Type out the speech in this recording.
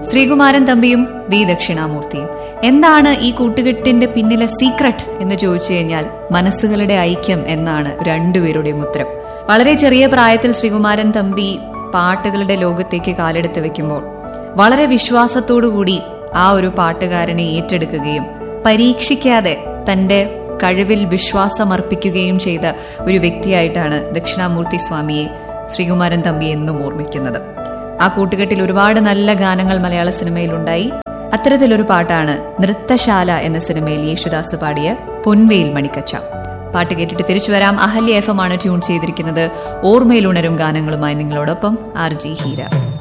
Sreekumaran തമ്പിയും V ദക്ഷിണാമൂർത്തിയും എന്താണ് ഈ കൂട്ടുകെട്ടിന്റെ പിന്നിലെ സീക്രട്ട് എന്ന് ചോദിച്ചു കഴിഞ്ഞാൽ മനസ്സുകളുടെ ഐക്യം എന്നാണ് രണ്ടുപേരുടെയും ഉത്തരം വളരെ ചെറിയ പ്രായത്തിൽ ശ്രീകുമാരൻ തമ്പി പാട്ടുകളുടെ ലോകത്തേക്ക് കാലെടുത്ത് വെക്കുമ്പോൾ വളരെ വിശ്വാസത്തോടുകൂടി ആ ഒരു പാട്ടുകാരനെ ഏറ്റെടുക്കുകയും പരീക്ഷിക്കാതെ തന്റെ കഴിവിൽ വിശ്വാസമർപ്പിക്കുകയും ചെയ്ത ഒരു വ്യക്തിയായിട്ടാണ് ദക്ഷിണാമൂർത്തി സ്വാമിയെ ശ്രീകുമാരൻ തമ്പി എന്നും ഓർമ്മിക്കുന്നത് ആ കൂട്ടുകെട്ടിൽ ഒരുപാട് നല്ല ഗാനങ്ങൾ മലയാള സിനിമയിലുണ്ടായി അത്തരത്തിലൊരു പാട്ടാണ് നൃത്തശാല എന്ന സിനിമയിൽ യേശുദാസ് പാടിയ പൊൻവേൽ മണിക്കച്ച പാട്ട് കേട്ടിട്ട് തിരിച്ചു വരാം അഹല്യ എഫ് എം ആണ് ട്യൂൺ ചെയ്തിരിക്കുന്നത് ഓർമ്മയിലുണരും ഗാനങ്ങളുമായി നിങ്ങളോടൊപ്പം ആർ ജി ഹീര